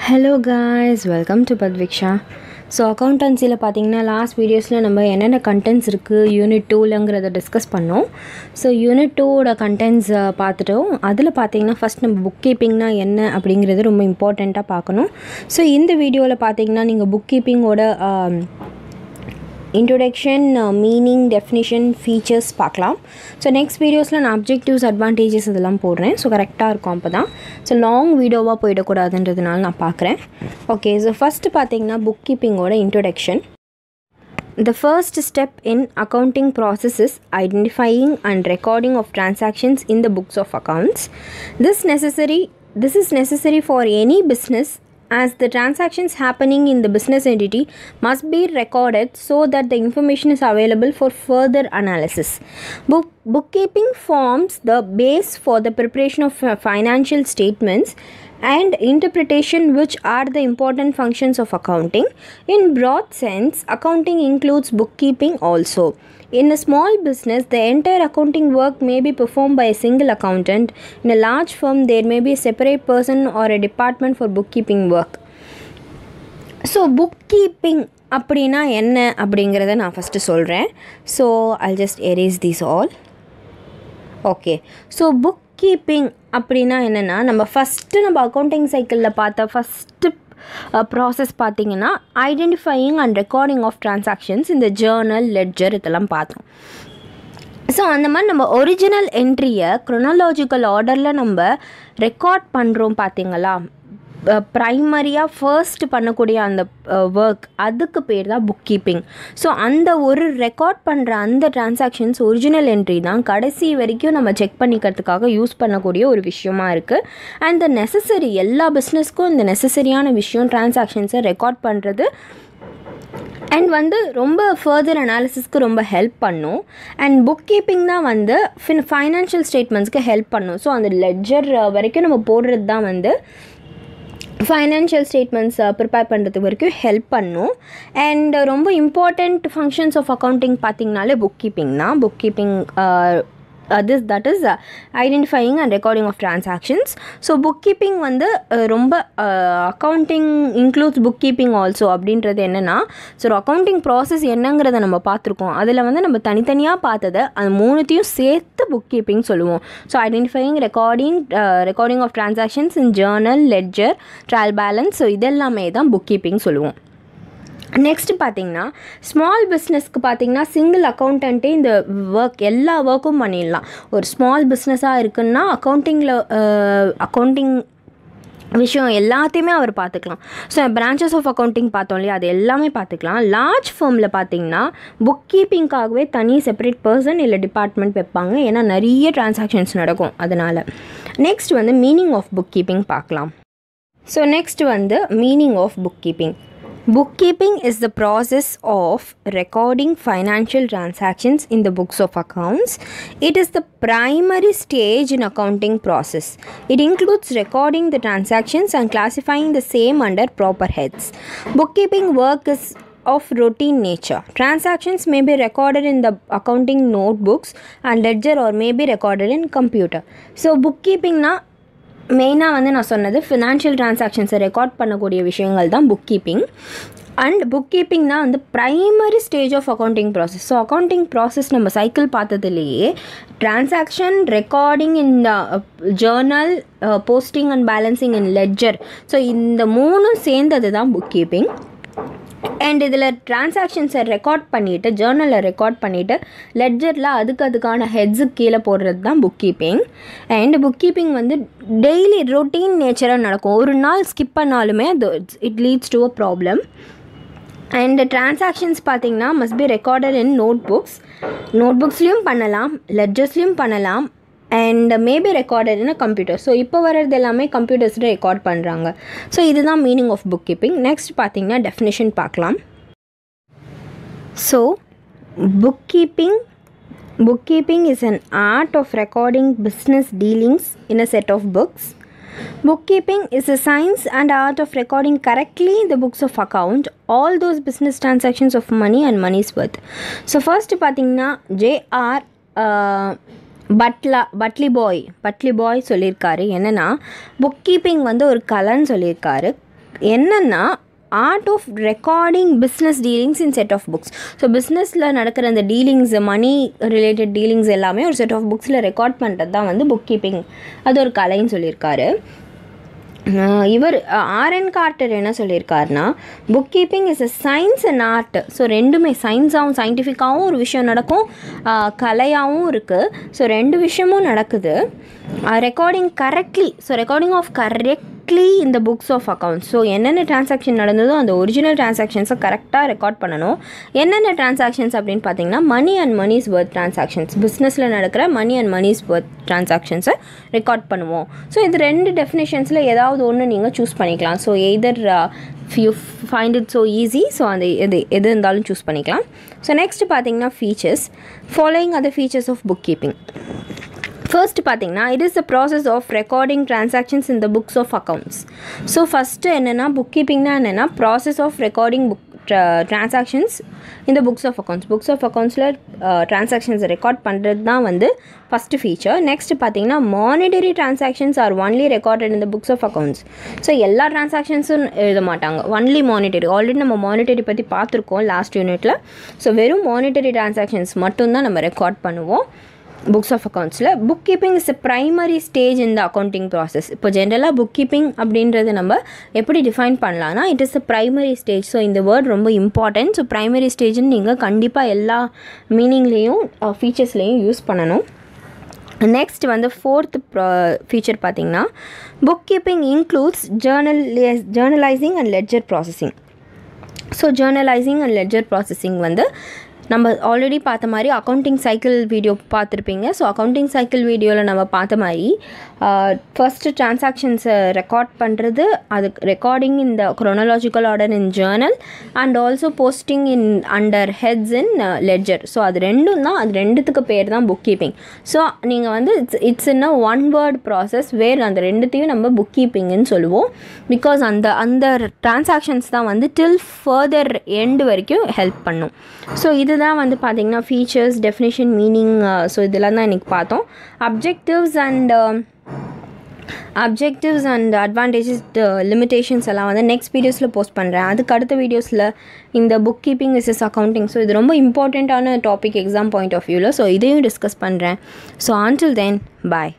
Hello guys welcome to Pathviksha so அக்கௌண்டன்சியில் பார்த்தீங்கன்னா last வீடியோஸில் நம்ம என்னென்ன கண்டென்ட்ஸ் இருக்குது யூனிட் டூலங்கிறத டிஸ்கஸ் பண்ணோம் ஸோ யூனிட் டூவோட கண்டென்ட்ஸ் பார்த்துட்டோம் அதில் பார்த்தீங்கன்னா ஃபஸ்ட் நம்ம புக் கீப்பிங்னா என்ன அப்படிங்கிறது ரொம்ப இம்பார்ட்டண்ட்டாக பார்க்கணும் ஸோ இந்த வீடியோவில் பார்த்தீங்கன்னா நீங்கள் புக் கீப்பிங்கோட இன்ட்ரொடக்ஷன் மீனிங் டெஃபினிஷன் ஃபீச்சர்ஸ் பார்க்கலாம் ஸோ நெக்ஸ்ட் வீடியோஸில் நான் அப்ஜெக்டிவ்ஸ் அட்வான்டேஜஸ் இதெல்லாம் போடுறேன் ஸோ கரெக்டாக இருக்கும் அப்போ தான் ஸோ லாங் வீடியோவாக போயிடக்கூடாதுன்றதுனால நான் பார்க்குறேன் ஓகே ஸோ ஃபஸ்ட்டு பார்த்தீங்கன்னா புக் கீப்பிங்கோட introduction The first step in accounting process is identifying and recording of transactions in the books of accounts. This necessary this is necessary for any business as the transactions happening in the business entity must be recorded so that the information is available for further analysis. Book, bookkeeping forms the base for the preparation of uh, financial statements and interpretation which are the important functions of accounting in broad sense accounting includes bookkeeping also in a small business the entire accounting work may be performed by a single accountant in a large firm there may be a separate person or a department for bookkeeping work so bookkeeping அப்படின்னா என்ன அப்படிங்கிறத நான் first சொல்கிறேன் so I just erase these all okay so bookkeeping அப்படின்னா என்னென்னா நம்ம first நம்ம accounting சைக்கிளில் பார்த்த ஃபஸ்ட்டு ப்ராசஸ் பார்த்தீங்கன்னா identifying and recording of transactions இந்த ஜேர்னல் லெட்ஜர் இதெல்லாம் பார்த்தோம் ஸோ அந்த மாதிரி நம்ம ஒரிஜினல் என்ட்ரியை க்ரொனாலாஜிக்கல் ஆர்டரில் நம்ம ரெக்கார்ட் பண்ணுறோம் பார்த்தீங்களா ப்ரைமரியாக ஃபர்ஸ்ட் பண்ணக்கூடிய அந்த ஒர்க் அதுக்கு பேர் தான் புக் கீப்பிங் ஸோ அந்த ஒரு ரெக்கார்ட் பண்ணுற அந்த டிரான்சாக்ஷன்ஸ் ஒரிஜினல் என்ட்ரி தான் கடைசி வரைக்கும் நம்ம செக் பண்ணிக்கிறதுக்காக யூஸ் பண்ணக்கூடிய ஒரு விஷயமா இருக்குது அண்ட் த நெசசரி எல்லா பிஸ்னஸ்க்கும் இந்த நெசசரியான விஷயம் டிரான்சாக்ஷன்ஸை ரெக்கார்ட் பண்ணுறது அண்ட் வந்து ரொம்ப ஃபர்தர் அனாலிசிஸ்க்கு ரொம்ப ஹெல்ப் பண்ணும் அண்ட் புக் கீப்பிங் தான் வந்து ஃபின் ஃபைனான்ஷியல் ஸ்டேட்மெண்ட்ஸ்க்கு ஹெல்ப் பண்ணும் ஸோ அந்த லெட்ஜர் வரைக்கும் நம்ம போடுறது தான் வந்து ஃபைனான்ஷியல் ஸ்டேட்மெண்ட்ஸ் ப்ரிப்பேர் பண்ணுறது வரைக்கும் ஹெல்ப் பண்ணும் அண்ட் ரொம்ப இம்பார்ட்டண்ட் ஃபங்க்ஷன்ஸ் ஆஃப் அக்கௌண்டிங் பார்த்திங்கனாலே புக் கீப்பிங் தான் bookkeeping this that is identifying and recording of transactions so bookkeeping வந்து ரொம்ப accounting includes bookkeeping also அப்படின்றது என்னென்னா ஸோ அக்கௌண்டிங் ப்ராசஸ் என்னங்கிறத நம்ம பார்த்துருக்கோம் அதில் வந்து நம்ம தனித்தனியாக பார்த்ததை அது மூணுத்தையும் சேர்த்து புக் கீப்பிங் சொல்லுவோம் so identifying recording recording of transactions in journal ledger trial balance so இதெல்லாமே தான் புக் கீப்பிங் சொல்லுவோம் நெக்ஸ்ட் பார்த்தீங்கன்னா ஸ்மால் பிஸ்னஸ்க்கு பார்த்தீங்கன்னா சிங்கிள் அக்கௌண்டண்ட்டே இந்த ஒர்க் எல்லா ஒர்க்கும் பண்ணிடலாம் ஒரு ஸ்மால் பிஸ்னஸாக இருக்குன்னா அக்கௌண்டிங்கில் அக்கௌண்டிங் விஷயம் எல்லாத்தையுமே அவர் பார்த்துக்கலாம் ஸோ பிரான்ச்சஸ் ஆஃப் அக்கௌண்டிங் பார்த்தோம் இல்லையா அது எல்லாமே பார்த்துக்கலாம் லார்ஜ் ஃபார்மில் பார்த்தீங்கன்னா புக் கீப்பிங்காகவே தனி செப்பரேட் பர்சன் இல்லை டிபார்ட்மெண்ட் வைப்பாங்க ஏன்னா நிறைய டிரான்சாக்ஷன்ஸ் நடக்கும் அதனால் நெக்ஸ்ட் வந்து மீனிங் ஆஃப் புக் கீப்பிங் பார்க்கலாம் ஸோ நெக்ஸ்ட் வந்து meaning of bookkeeping Bookkeeping is the process of recording financial transactions in the books of accounts. It is the primary stage in accounting process. It includes recording the transactions and classifying the same under proper heads. Bookkeeping work is of routine nature. Transactions may be recorded in the accounting notebooks and ledger or may be recorded in computer. So bookkeeping na மெயினாக வந்து நான் சொன்னது financial ட்ரான்சாக்ஷன்ஸை record பண்ணக்கூடிய விஷயங்கள் தான் bookkeeping and bookkeeping தான் வந்து primary stage of accounting process so accounting process நம்ம சைக்கிள் பார்த்ததுலேயே transaction recording in journal posting and balancing in ledger so இந்த மூணும் சேர்ந்தது தான் புக் கீப்பிங் அண்ட் இதில் டிரான்சாக்ஷன்ஸை ரெக்கார்ட் பண்ணிவிட்டு ஜேர்னலில் ரெக்கார்ட் பண்ணிவிட்டு லெட்ஜரில் அதுக்கு அதுக்கான ஹெட்ஸுக்கு கீழே போடுறது தான் bookkeeping and bookkeeping வந்து டெய்லி ரொட்டீன் நேச்சராக நடக்கும் ஒரு நாள் ஸ்கிப் பண்ணாலுமே அது it leads to a problem and transactions பார்த்தீங்கன்னா must be recorded in note books note புக்ஸ்லேயும் பண்ணலாம் லெட்ஜர்ஸ்லேயும் பண்ணலாம் and maybe recorded in computer so இப்போ வர்றது எல்லாமே கம்ப்யூட்டர்ஸில் ரெக்கார்ட் பண்ணுறாங்க ஸோ இதுதான் meaning of bookkeeping next பார்த்தீங்கன்னா டெஃபினேஷன் பார்க்கலாம் so bookkeeping bookkeeping is an art of recording business dealings in a set of books Bookkeeping is a science and art of recording correctly in the books of account all those business transactions of money and money's worth. So first பார்த்தீங்கன்னா JR பட்லா Batliboi Batliboi சொல்லியிருக்காரு என்னென்னா bookkeeping வந்து ஒரு கலைன்னு சொல்லியிருக்காரு என்னென்னா art of recording business dealings in set of books so பிஸ்னஸில் நடக்கிற அந்த டீலிங்ஸ் மணி ரிலேட்டட் டீலிங்ஸ் எல்லாமே ஒரு செட் ஆஃப் புக்ஸில் ரெக்கார்ட் பண்ணுறது தான் வந்து புக் கீப்பிங் அது ஒரு கலைன்னு சொல்லியிருக்காரு ஆஹ் இவர் ஆர்என் கார்ட்டர் என்ன சொல்லியிருக்காருன்னா bookkeeping is a science and art so ரெண்டுமே சயின்ஸாகவும் சயின்டிஃபிக்காகவும் ஒரு விஷயம் நடக்கும் ஆஹ் கலையாகவும் இருக்குது ஸோ ரெண்டு விஷயமும் நடக்குது recording correctly so recording of correctly இந்த புக்ஸ் ஆஃப் அக்கௌண்ட்ஸ் ஸோ என்னென்ன டிரான்சாக்ஷன் நடந்ததோ அந்த ஒரிஜினல் டிரான்சாக்ஷன்ஸை கரெக்டாக ரெக்கார்ட் பண்ணணும் என்னென்ன டிரான்சாக்ஷன்ஸ் அப்படின்னு பார்த்தீங்கன்னா money and money's worth transactions பிஸ்னஸில் நடக்கிற மணி அண்ட் மணிஸ் ஒர்த் டிரான்சாக்ஷன்ஸை ரெக்கார்ட் பண்ணுவோம் ஸோ இது ரெண்டு டெஃபினேஷன்ஸில் ஏதாவது ஒன்று நீங்கள் சூஸ் பண்ணிக்கலாம் so either you find it so easy so அந்த எது எது இருந்தாலும் சூஸ் பண்ணிக்கலாம் ஸோ நெக்ஸ்ட் பார்த்தீங்கன்னா features following other features of bookkeeping first பார்த்தீங்கன்னா it is the process of recording transactions in the books of accounts so first என்னென்னா புக் கீப்பிங்னா என்னென்னா process of recording book transactions இந்த books of accounts books of அக்கௌண்ட்ஸில் டிரான்சாக்ஷன்ஸை record பண்ணுறது தான் வந்து ஃபஸ்ட்டு ஃபீச்சர் நெக்ஸ்ட் பார்த்தீங்கன்னா monetary transactions are only recorded இந்த புக்ஸ் ஆஃப் அக்கௌண்ட்ஸ் ஸோ எல்லா டிரான்சாக்ஷன்ஸும் எழுத மாட்டாங்க ஒன்லி மானிட்டரி ஆல்ரெடி நம்ம மானிட்டரி பற்றி பார்த்துருக்கோம் லாஸ்ட் யூனிட்டில் ஸோ வெறும் மானிட்டரி டிரான்சாக்ஷன்ஸ் மட்டும்தான் நம்ம ரெக்கார்ட் பண்ணுவோம் புக்ஸ் ஆஃப் அக்கௌண்ட்ஸில் bookkeeping is a primary stage இந்த அக்கௌண்டிங் ப்ராசஸ் இப்போ ஜென்ரலாக புக் கீப்பிங் அப்படின்றத நம்ம எப்படி டிஃபைன் பண்ணலாம்னா it is a primary stage so இந்த வேர்ட் ரொம்ப இம்பார்ட்டன்ட் ஸோ ப்ரைமரி ஸ்டேஜ்னு நீங்கள் கண்டிப்பாக எல்லா மீனிங்லேயும் ஃபீச்சர்ஸ்லேயும் யூஸ் பண்ணணும் நெக்ஸ்ட் வந்து ஃபோர்த் ஃபீச்சர் பார்த்தீங்கன்னா bookkeeping includes journal journalizing and ledger processing so journalizing and ledger processing வந்து நம்ம ஆல்ரெடி பார்த்த மாதிரி அக்கௌண்டிங் சைக்கிள் வீடியோ பார்த்துருப்பீங்க ஸோ அக்கௌண்டிங் சைக்கிள் வீடியோவில் நம்ம பார்த்த மாதிரி ஃபஸ்ட்டு டிரான்சாக்ஷன்ஸை ரெக்கார்ட் பண்ணுறது அதுக்கு ரெக்கார்டிங் இந்த chronological order in journal and also posting in under heads in ledger so அது ரெண்டும் தான் அது ரெண்டுத்துக்கு பேர் தான் புக் கீப்பிங் ஸோ நீங்கள் வந்து it's it's in a one word process where அந்த ரெண்டுத்தையும் நம்ம புக் கீப்பிங்னு சொல்லுவோம் பிகாஸ் அந்த அந்த டிரான்சாக்ஷன்ஸ் தான் வந்து டில் ஃபர்தர் எண்டு வரைக்கும் ஹெல்ப் பண்ணும் ஸோ இதுதான் வந்து பார்த்திங்கன்னா ஃபீச்சர்ஸ் டெஃபினேஷன் மீனிங் ஸோ இதெல்லாம் தான் இன்றைக்கி பார்த்தோம் objectives and objectives and advantages limitations எல்லாம் வந்து நெக்ஸ்ட் வீடியோஸில் போஸ்ட் பண்ணுறேன் அதுக்கு அடுத்த வீடியோஸில் இந்த bookkeeping versus accounting so இது ரொம்ப இம்பார்ட்டண்ட்டான டாபிக் எக்ஸாம் பாயிண்ட் ஆஃப் வியூவில் ஸோ இதையும் டிஸ்கஸ் பண்ணுறேன் ஸோ ஆன்டில் தென் பாய்